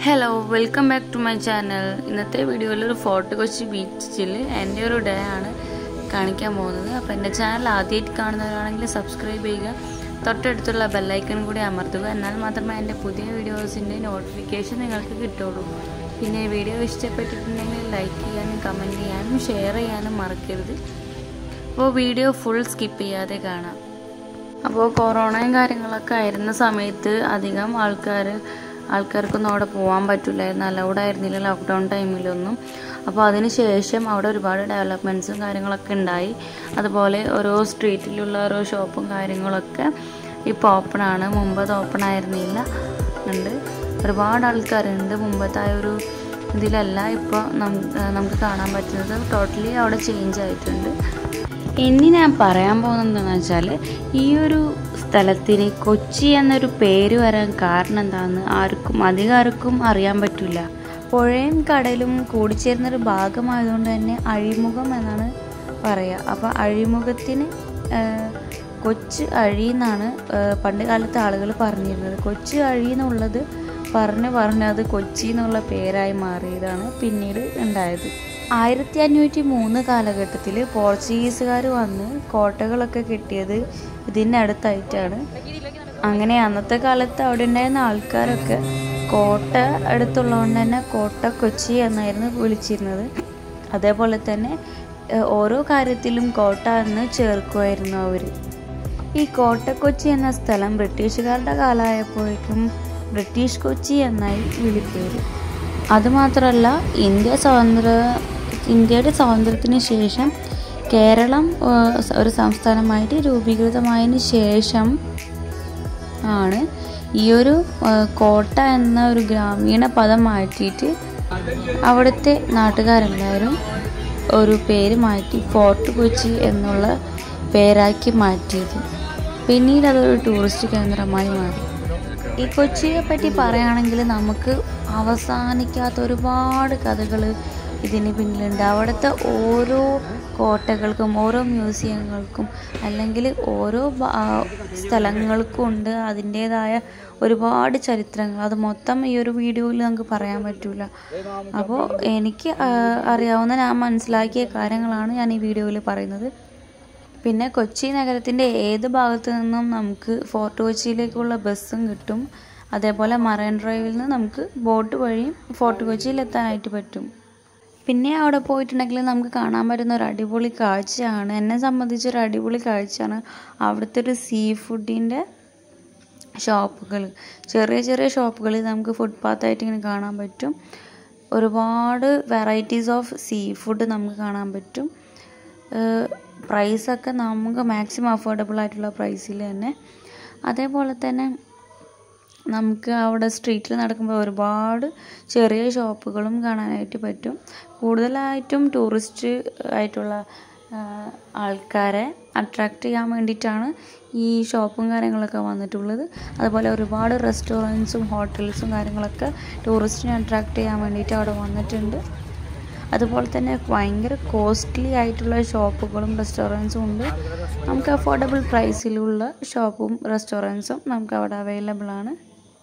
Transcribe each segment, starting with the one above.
hello welcome back to my channel ഇന്നത്തെ വീഡിയോയിൽ ഒരു ഫോർട്ട് കൊച്ചി ബീച്ചിൽ എൻ്റെ ഒരു ഡേ ആണ് കാണിക്കാൻ പോകുന്നത് അപ്പോൾ എൻ്റെ ചാനൽ ആദ്യമായിട്ട് കാണുന്നവരാണെങ്കിൽ സബ്സ്ക്രൈബ് ചെയ്യുക തൊട്ടടുത്തുള്ള ബെല്ലൈക്കൺ കൂടി അമർത്തുക എന്നാൽ മാത്രമേ എൻ്റെ പുതിയ വീഡിയോസിൻ്റെ നോട്ടിഫിക്കേഷൻ നിങ്ങൾക്ക് കിട്ടുള്ളൂ പിന്നെ വീഡിയോ ഇഷ്ടപ്പെട്ടിട്ടുണ്ടെങ്കിൽ ലൈക്ക് ചെയ്യാനും കമൻറ്റ് ചെയ്യാനും ഷെയർ ചെയ്യാനും മറക്കരുത് അപ്പോൾ വീഡിയോ ഫുൾ സ്കിപ്പ് ചെയ്യാതെ കാണാം അപ്പോൾ കൊറോണയും കാര്യങ്ങളൊക്കെ ആയിരുന്ന സമയത്ത് അധികം ആൾക്കാർ ആൾക്കാർക്കൊന്നും അവിടെ പോകാൻ പറ്റില്ലായിരുന്നു അലൗഡ് ആയിരുന്നില്ല ലോക്ക്ഡൗൺ ടൈമിലൊന്നും അപ്പോൾ അതിന് ശേഷം അവിടെ ഒരുപാട് ഡെവലപ്മെൻറ്റ്സും കാര്യങ്ങളൊക്കെ ഉണ്ടായി അതുപോലെ ഓരോ സ്ട്രീറ്റിലുള്ള ഓരോ ഷോപ്പും കാര്യങ്ങളൊക്കെ ഇപ്പോൾ ഓപ്പൺ ആണ് മുമ്പ് അത് ഓപ്പൺ ആയിരുന്നില്ല ഉണ്ട് ഒരുപാട് ആൾക്കാരുണ്ട് മുമ്പത്തെ ആ ഒരു ഇതിലല്ല ഇപ്പോൾ നമുക്ക് കാണാൻ പറ്റുന്നത് ടോട്ടലി അവിടെ ചേഞ്ച് ആയിട്ടുണ്ട് ഇനി ഞാൻ പറയാൻ പോകുന്നത് എന്താണെന്ന് വെച്ചാൽ ഈ ഒരു സ്ഥലത്തിന് കൊച്ചി എന്നൊരു പേര് വരാൻ കാരണം എന്താണെന്ന് ആർക്കും അധികം ആർക്കും അറിയാൻ പറ്റില്ല പുഴയും കടലും കൂടിച്ചേരുന്നൊരു ഭാഗമായതുകൊണ്ട് തന്നെ അഴിമുഖം എന്നാണ് പറയുക അപ്പോൾ അഴിമുഖത്തിന് കൊച്ചു അഴി എന്നാണ് പണ്ട് കാലത്തെ ആളുകൾ പറഞ്ഞിരുന്നത് കൊച്ചു അഴി എന്നുള്ളത് പറഞ്ഞ് പറഞ്ഞ് അത് കൊച്ചി എന്നുള്ള പേരായി മാറിയതാണ് പിന്നീട് ഉണ്ടായത് ആയിരത്തി അഞ്ഞൂറ്റി മൂന്ന് കാലഘട്ടത്തിൽ പോർച്ചുഗീസുകാർ വന്ന് കോട്ടകളൊക്കെ കെട്ടിയത് ഇതിൻ്റെ അടുത്തായിട്ടാണ് അങ്ങനെ അന്നത്തെ കാലത്ത് അവിടെ ഉണ്ടായിരുന്ന ആൾക്കാരൊക്കെ കോട്ട അടുത്തുള്ളതുകൊണ്ട് തന്നെ കോട്ട കൊച്ചി എന്നായിരുന്നു വിളിച്ചിരുന്നത് അതേപോലെ തന്നെ ഓരോ കാര്യത്തിലും കോട്ട എന്ന് ചേർക്കുമായിരുന്നു അവർ ഈ കോട്ട കൊച്ചി എന്ന സ്ഥലം ബ്രിട്ടീഷുകാരുടെ കാലമായപ്പോഴേക്കും ബ്രിട്ടീഷ് കൊച്ചി എന്നായി വിളിപ്പേര് അതുമാത്രമല്ല ഇന്ത്യ സ്വാതന്ത്ര്യ ഇന്ത്യയുടെ സ്വാതന്ത്ര്യത്തിന് ശേഷം കേരളം ഒരു സംസ്ഥാനമായിട്ട് രൂപീകൃതമായതിനു ശേഷം ആണ് ഈ ഒരു കോട്ട എന്ന ഒരു ഗ്രാമീണ പദം മാറ്റിയിട്ട് അവിടുത്തെ നാട്ടുകാരെല്ലാവരും ഒരു പേര് മാറ്റി ഫോർട്ട് കൊച്ചി എന്നുള്ള പേരാക്കി മാറ്റിയത് പിന്നീട് അതൊരു ടൂറിസ്റ്റ് കേന്ദ്രമായി മാറി ഈ കൊച്ചിയെ പറ്റി പറയുകയാണെങ്കിൽ നമുക്ക് അവസാനിക്കാത്ത ഒരുപാട് കഥകൾ ഇതിന് പിന്നിലുണ്ട് അവിടുത്തെ ഓരോ കോട്ടകൾക്കും ഓരോ മ്യൂസിയങ്ങൾക്കും അല്ലെങ്കിൽ ഓരോ സ്ഥലങ്ങൾക്കും ഉണ്ട് അതിൻ്റേതായ ഒരുപാട് ചരിത്രങ്ങൾ അത് മൊത്തം ഈ ഒരു വീഡിയോയിൽ നമുക്ക് പറയാൻ പറ്റില്ല അപ്പോൾ എനിക്ക് അറിയാവുന്ന ഞാൻ മനസ്സിലാക്കിയ കാര്യങ്ങളാണ് ഞാൻ ഈ വീഡിയോയിൽ പറയുന്നത് പിന്നെ കൊച്ചി നഗരത്തിൻ്റെ ഏത് ഭാഗത്തു നിന്നും നമുക്ക് ഫോർട്ട് കൊച്ചിയിലേക്കുള്ള ബസ്സും കിട്ടും അതേപോലെ മറൈൻ ഡ്രൈവിൽ നിന്ന് നമുക്ക് ബോട്ട് വഴിയും ഫോർട്ട് കൊച്ചിയിൽ എത്താനായിട്ട് പറ്റും പിന്നെ അവിടെ പോയിട്ടുണ്ടെങ്കിൽ നമുക്ക് കാണാൻ പറ്റുന്ന ഒരു അടിപൊളി കാഴ്ചയാണ് എന്നെ സംബന്ധിച്ചൊരു അടിപൊളി കാഴ്ചയാണ് അവിടുത്തെ ഒരു സീ ഫുഡിൻ്റെ ഷോപ്പുകൾ ചെറിയ ചെറിയ ഷോപ്പുകളിൽ നമുക്ക് ഫുട്പാത്തായിട്ട് ഇങ്ങനെ കാണാൻ പറ്റും ഒരുപാട് വെറൈറ്റീസ് ഓഫ് സീ ഫുഡ് നമുക്ക് കാണാൻ പറ്റും പ്രൈസൊക്കെ നമുക്ക് മാക്സിമം അഫോർഡബിൾ ആയിട്ടുള്ള പ്രൈസിൽ തന്നെ അതേപോലെ തന്നെ നമുക്ക് അവിടെ സ്ട്രീറ്റിൽ നടക്കുമ്പോൾ ഒരുപാട് ചെറിയ ഷോപ്പുകളും കാണാനായിട്ട് പറ്റും കൂടുതലായിട്ടും ടൂറിസ്റ്റ് ആയിട്ടുള്ള ആൾക്കാരെ അട്രാക്റ്റ് ചെയ്യാൻ വേണ്ടിയിട്ടാണ് ഈ ഷോപ്പും കാര്യങ്ങളൊക്കെ വന്നിട്ടുള്ളത് അതുപോലെ ഒരുപാട് റെസ്റ്റോറൻറ്റ്സും ഹോട്ടൽസും കാര്യങ്ങളൊക്കെ ടൂറിസ്റ്റിനെ അട്രാക്റ്റ് ചെയ്യാൻ വേണ്ടിയിട്ട് അവിടെ വന്നിട്ടുണ്ട് അതുപോലെ തന്നെ ഭയങ്കര കോസ്റ്റ്ലി ആയിട്ടുള്ള ഷോപ്പുകളും റെസ്റ്റോറൻറ്റ്സും ഉണ്ട് നമുക്ക് അഫോർഡബിൾ പ്രൈസിലുള്ള ഷോപ്പും റെസ്റ്റോറൻറ്റ്സും നമുക്ക് അവിടെ അവൈലബിൾ ആണ്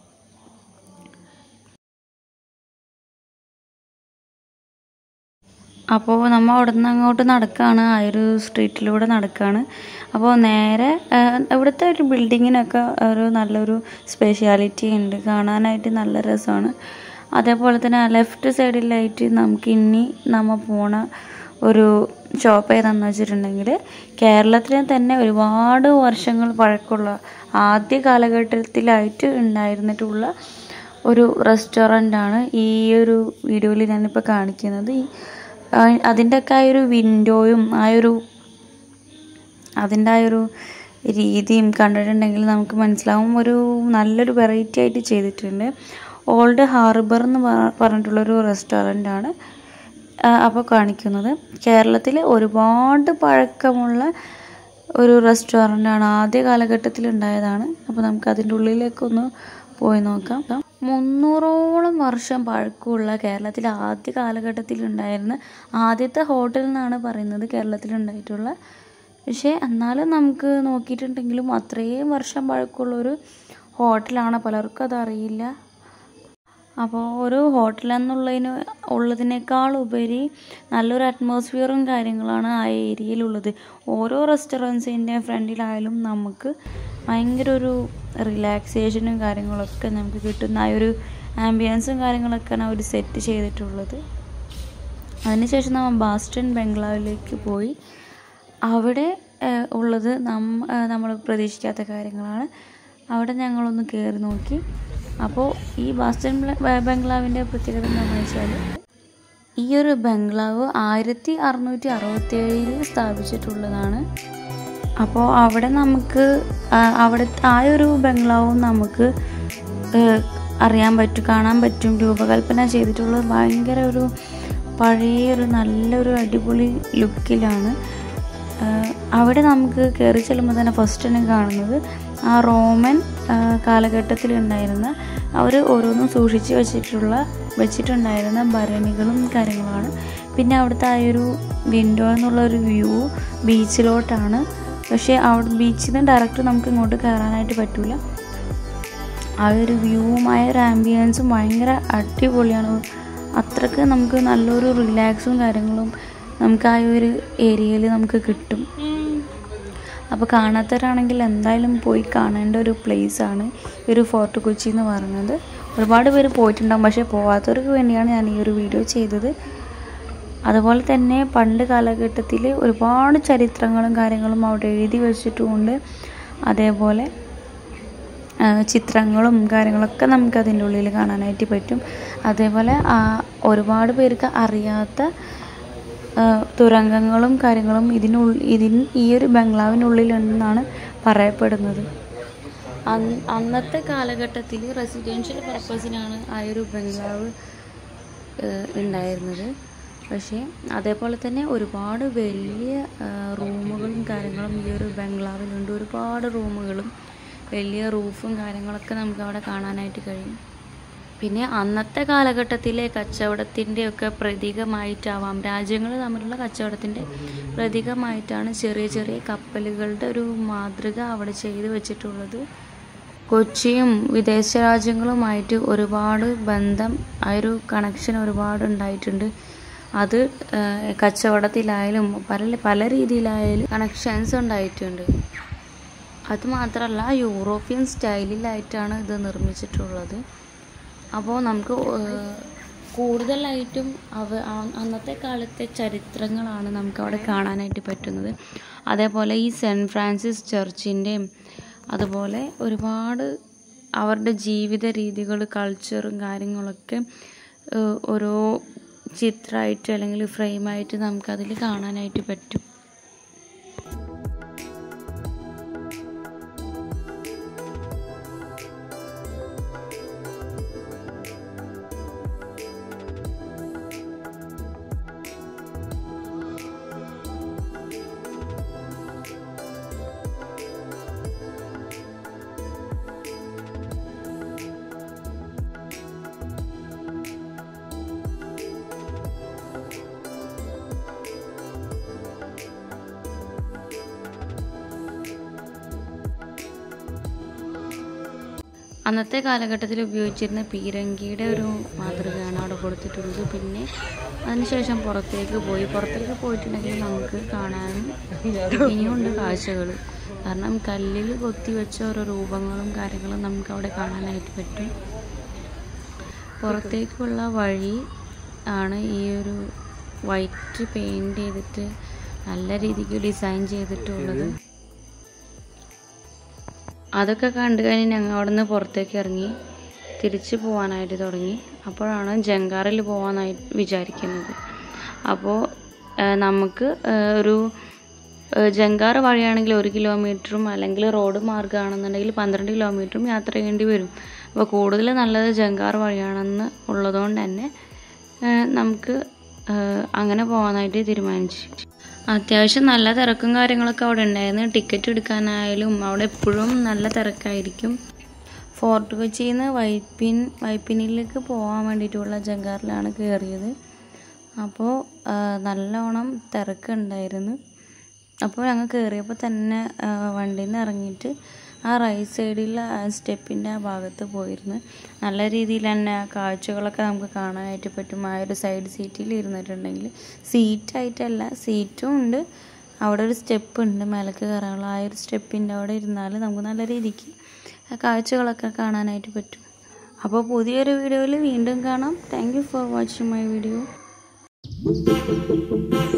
അപ്പോൾ നമ്മൾ അവിടെ നിന്ന് അങ്ങോട്ട് നടക്കുകയാണ് ആ ഒരു സ്ട്രീറ്റിലൂടെ നടക്കുകയാണ് അപ്പോൾ നേരെ ഇവിടുത്തെ ഒരു ബിൽഡിങ്ങിനൊക്കെ ഒരു നല്ലൊരു സ്പെഷ്യാലിറ്റി ഉണ്ട് കാണാനായിട്ട് നല്ല രസമാണ് അതേപോലെ തന്നെ ലെഫ്റ്റ് സൈഡിലായിട്ട് നമുക്ക് ഇനി നമ്മൾ പോണ ഒരു ഷോപ്പ് ഏതാണെന്ന് വെച്ചിട്ടുണ്ടെങ്കിൽ കേരളത്തിലെ തന്നെ ഒരുപാട് വർഷങ്ങൾ പഴക്കമുള്ള ആദ്യ കാലഘട്ടത്തിലായിട്ട് ഉണ്ടായിരുന്നിട്ടുള്ള ഒരു റെസ്റ്റോറൻ്റാണ് ഈ ഒരു വീഡിയോയിൽ ഞാനിപ്പോൾ കാണിക്കുന്നത് ഈ അതിൻ്റെയൊക്കെ ആ ഒരു വിൻഡോയും ആ ഒരു അതിൻ്റെ ആ ഒരു രീതിയും കണ്ടിട്ടുണ്ടെങ്കിൽ നമുക്ക് മനസ്സിലാവും ഒരു നല്ലൊരു വെറൈറ്റി ആയിട്ട് ചെയ്തിട്ടുണ്ട് ഓൾഡ് ഹാർബർ എന്ന് പറഞ്ഞിട്ടുള്ളൊരു റെസ്റ്റോറൻ്റ് ആണ് അപ്പോൾ കാണിക്കുന്നത് കേരളത്തിൽ ഒരുപാട് പഴക്കമുള്ള ഒരു റെസ്റ്റോറൻ്റാണ് ആദ്യ കാലഘട്ടത്തിൽ ഉണ്ടായതാണ് അപ്പോൾ നമുക്ക് അതിൻ്റെ ഉള്ളിലേക്കൊന്ന് പോയി നോക്കാം മുന്നൂറോളം വർഷം പഴക്കമുള്ള കേരളത്തിൽ ആദ്യ കാലഘട്ടത്തിൽ ഉണ്ടായിരുന്ന ആദ്യത്തെ ഹോട്ടൽ എന്നാണ് പറയുന്നത് കേരളത്തിൽ ഉണ്ടായിട്ടുള്ള പക്ഷേ എന്നാലും നമുക്ക് നോക്കിയിട്ടുണ്ടെങ്കിലും അത്രയും വർഷം പഴക്കമുള്ളൊരു ഹോട്ടലാണ് പലർക്കും അതറിയില്ല അപ്പോൾ ഒരു ഹോട്ടൽ എന്നുള്ളതിന് ഉള്ളതിനേക്കാൾ ഉപരി നല്ലൊരു അറ്റ്മോസ്ഫിയറും കാര്യങ്ങളാണ് ആ ഏരിയയിലുള്ളത് ഓരോ റെസ്റ്റോറൻറ്റ്സിൻ്റെ ഫ്രണ്ടിലായാലും നമുക്ക് ഭയങ്കര ഒരു റിലാക്സേഷനും കാര്യങ്ങളൊക്കെ നമുക്ക് കിട്ടുന്ന ആ ഒരു ആംബിയൻസും കാര്യങ്ങളൊക്കെയാണ് അവർ സെറ്റ് ചെയ്തിട്ടുള്ളത് അതിനുശേഷം നമ്മൾ ബാസ്റ്റൺ ബംഗ്ലാവിലേക്ക് പോയി അവിടെ ഏഹ്, ഉള്ളത് നമ്മ നമ്മൾ പ്രതീക്ഷിക്കാത്ത കാര്യങ്ങളാണ് അവിടെ ഞങ്ങളൊന്ന് കയറി നോക്കി അപ്പോൾ ഈ ബാസ്റ്റൺ ബ്ല- ബംഗ്ലാവിൻ്റെ പ്രത്യേകത എന്താണെന്ന് വെച്ചാൽ ഈ ഒരു ബംഗ്ലാവ് ആയിരത്തി അറുന്നൂറ്റി അറുപത്തി ഏഴിൽ സ്ഥാപിച്ചിട്ടുള്ളതാണ് അപ്പോൾ അവിടെ നമുക്ക് ആ, അവിടെ ആ ഒരു ബംഗ്ലാവും നമുക്ക് ഏഹ്, അറിയാൻ പറ്റും കാണാൻ പറ്റും രൂപകൽപ്പന ചെയ്തിട്ടുള്ളത് ഭയങ്കര ഒരു പഴയ ഒരു നല്ലൊരു അടിപൊളി ലുക്കിലാണ് ആഹ് അവിടെ നമുക്ക് കയറി ചെല്ലുമ്പോൾ തന്നെ ഫസ്റ്റ് തന്നെ കാണുന്നത് ആ റോമൻ കാലഘട്ടത്തിൽ ഉണ്ടായിരുന്ന അവർ ഓരോന്നും സൂക്ഷിച്ച് വെച്ചിട്ടുള്ള വെച്ചിട്ടുണ്ടായിരുന്ന ഭരണികളും കാര്യങ്ങളാണ് പിന്നെ അവിടുത്തെ ആ ഒരു വിൻഡോ എന്നുള്ള ഒരു വ്യൂ ബീച്ചിലോട്ടാണ് പക്ഷേ അവിടെ ബീച്ചിൽ നിന്ന് ഡയറക്റ്റ് നമുക്ക് ഇങ്ങോട്ട് കയറാനായിട്ട് പറ്റില്ല ആ ഒരു വ്യൂവും ആ ഒരു ആംബിയൻസും ഭയങ്കര അടിപൊളിയാണ് അത്രക്ക് നമുക്ക് നല്ലൊരു റിലാക്സും കാര്യങ്ങളും നമുക്ക് ആ ഒരു ഏരിയയിൽ നമുക്ക് കിട്ടും അപ്പോൾ കാണാത്തവരാണെങ്കിൽ എന്തായാലും പോയി കാണേണ്ട ഒരു place ആണ് ഈ ഒരു ഫോർട്ട് കൊച്ചി എന്ന് പറയുന്നത് ഒരുപാട് പേര് പോയിട്ടുണ്ടാകും പക്ഷേ പോവാത്തവർക്ക് വേണ്ടിയാണ് ഞാൻ ഈ ഒരു വീഡിയോ ചെയ്തത് അതുപോലെ തന്നെ പണ്ട് കാലഘട്ടത്തിൽ ഒരുപാട് ചരിത്രങ്ങളും കാര്യങ്ങളും അവിടെ എഴുതി വെച്ചിട്ടുമുണ്ട് അതേപോലെ ആ, ചിത്രങ്ങളും കാര്യങ്ങളൊക്കെ നമുക്ക് അതിൻ്റെ ഉള്ളിൽ കാണാനായിട്ട് പറ്റും അതേപോലെ ആ, ഒരുപാട് പേർക്ക് അറിയാത്ത ആ, തുരങ്കങ്ങളും കാര്യങ്ങളും ഇതിനുള്ളിൽ ഇതിന് ഈ ഒരു ബംഗ്ലാവിനുള്ളിലുണ്ടെന്നാണ് പറയപ്പെടുന്നത് അന്ന് അന്നത്തെ കാലഘട്ടത്തിൽ റെസിഡൻഷ്യൽ പർപ്പസിനാണ് ആ ഒരു ബംഗ്ലാവ് ഏഹ് ഉണ്ടായിരുന്നത് പക്ഷേ അതേപോലെ തന്നെ ഒരുപാട് വലിയ ഏഹ് റൂമുകളും കാര്യങ്ങളും ഈ ഒരു ബംഗ്ലാവിലുണ്ട് ഒരുപാട് റൂമുകളും വലിയ റൂഫും കാര്യങ്ങളൊക്കെ നമുക്ക് അവിടെ കാണാനായിട്ട് കഴിയും പിന്നെ അന്നത്തെ കാലഘട്ടത്തിലെ കച്ചവടത്തിൻ്റെ ഒക്കെ പ്രതീകമായിട്ടാവാം രാജ്യങ്ങൾ തമ്മിലുള്ള കച്ചവടത്തിൻ്റെ പ്രതീകമായിട്ടാണ് ചെറിയ ചെറിയ കപ്പലുകളുടെ ഒരു മാതൃക അവിടെ ചെയ്തു വെച്ചിട്ടുള്ളത് കൊച്ചിയും വിദേശ രാജ്യങ്ങളുമായിട്ട് ഒരുപാട് ബന്ധം ആ ഒരു കണക്ഷൻ ഒരുപാട് ഉണ്ടായിട്ടുണ്ട് അത് ഏഹ്, കച്ചവടത്തിലായാലും പല പല രീതിയിലായാലും കണക്ഷൻസ് ഉണ്ടായിട്ടുണ്ട് അത് മാത്രമല്ല യൂറോപ്യൻ സ്റ്റൈലിലായിട്ടാണ് ഇത് നിർമ്മിച്ചിട്ടുള്ളത് അപ്പോൾ നമുക്ക് ഏഹ്, കൂടുതലായിട്ടും അവ ആ- അന്നത്തെ കാലത്തെ ചരിത്രങ്ങളാണ് നമുക്ക് അവിടെ കാണാനായിട്ട് പറ്റുന്നത് അതേപോലെ ഈ സെൻറ്റ് ഫ്രാൻസിസ് ചർച്ചിൻ്റെയും അതുപോലെ ഒരുപാട് അവരുടെ ജീവിത രീതികൾ കൾച്ചറും കാര്യങ്ങളൊക്കെ ഏഹ്, ഓരോ ചിത്രമായിട്ട് അല്ലെങ്കിൽ ഫ്രെയിമായിട്ട് നമുക്കതിൽ കാണാനായിട്ട് പറ്റും അന്നത്തെ കാലഘട്ടത്തിൽ ഉപയോഗിച്ചിരുന്ന പീരങ്കിയുടെ ഒരു മാതൃകയാണ് അവിടെ കൊടുത്തിട്ടുള്ളത് പിന്നെ അതിനുശേഷം പുറത്തേക്ക് പോയി പുറത്തേക്ക് പോയിട്ടുണ്ടെങ്കിൽ നമുക്ക് കാണാനും ഇനിയുണ്ട് കാഴ്ചകൾ കാരണം കല്ലിൽ കൊത്തി വെച്ച ഓരോ രൂപങ്ങളും കാര്യങ്ങളും നമുക്ക് അവിടെ കാണാനായിട്ട് പറ്റും പുറത്തേക്കുള്ള വഴി ആണ് ഈ ഒരു വൈറ്റ് പെയിൻറ് ചെയ്തിട്ട് നല്ല രീതിക്ക് ഡിസൈൻ ചെയ്തിട്ടുള്ളത് അതൊക്കെ കണ്ടു കഴിഞ്ഞ് ഞങ്ങൾ അവിടെ നിന്ന് പുറത്തേക്ക് ഇറങ്ങി തിരിച്ചു പോകാനായിട്ട് തുടങ്ങി അപ്പോഴാണ് ജങ്കാറിൽ പോകാനായി വിചാരിക്കുന്നത് അപ്പോൾ നമുക്ക് ഏഹ്, ഒരു ഏഹ്, ജങ്കാർ വഴിയാണെങ്കിൽ ഒരു കിലോമീറ്ററും അല്ലെങ്കിൽ റോഡ് മാർഗ്ഗമാണെന്നുണ്ടെങ്കിൽ പന്ത്രണ്ട് കിലോമീറ്ററും യാത്ര ചെയ്യേണ്ടി വരും അപ്പോൾ കൂടുതൽ നല്ലത് ജങ്കാർ വഴിയാണെന്ന് ഉള്ളതുകൊണ്ട് തന്നെ ഏഹ്, നമുക്ക് ഏഹ്, അങ്ങനെ പോകാനായിട്ട് തീരുമാനിച്ചു അത്യാവശ്യം നല്ല തിരക്കും കാര്യങ്ങളൊക്കെ അവിടെ ഉണ്ടായിരുന്നു ടിക്കറ്റ് എടുക്കാനായാലും അവിടെ എപ്പോഴും നല്ല തിരക്കായിരിക്കും ഫോർട്ട് കൊച്ചിയിൽ നിന്ന് വൈപ്പിൻ വൈപ്പിനിലേക്ക് പോകാൻ വേണ്ടിയിട്ടുള്ള ജങ്കാറിലാണ് കയറിയത് അപ്പോൾ ആ, നല്ലോണം തിരക്കുണ്ടായിരുന്നു അപ്പോൾ ഞങ്ങൾ കയറിയപ്പോൾ തന്നെ ആ, വണ്ടിയിൽ നിന്ന് ഇറങ്ങിയിട്ട് ആ റൈറ്റ് സൈഡിൽ സ്റ്റെപ്പിൻ്റെ ആ ഭാഗത്ത് പോയിരുന്ന് നല്ല രീതിയിൽ തന്നെ ആ കാഴ്ചകളൊക്കെ നമുക്ക് കാണാനായിട്ട് പറ്റും ആ ഒരു സൈഡ് സീറ്റിൽ ഇരുന്നിട്ടുണ്ടെങ്കിൽ സീറ്റായിട്ടല്ല സീറ്റും ഉണ്ട് അവിടെ ഒരു സ്റ്റെപ്പ് ഉണ്ട് മേലേക്ക് കയറാനുള്ള ആ ഒരു സ്റ്റെപ്പിൻ്റെ അവിടെ ഇരുന്നാൽ നമുക്ക് നല്ല രീതിക്ക് ആ കാഴ്ചകളൊക്കെ കാണാനായിട്ട് പറ്റും അപ്പോൾ പുതിയൊരു വീഡിയോയിൽ വീണ്ടും കാണാം thank you for watching my video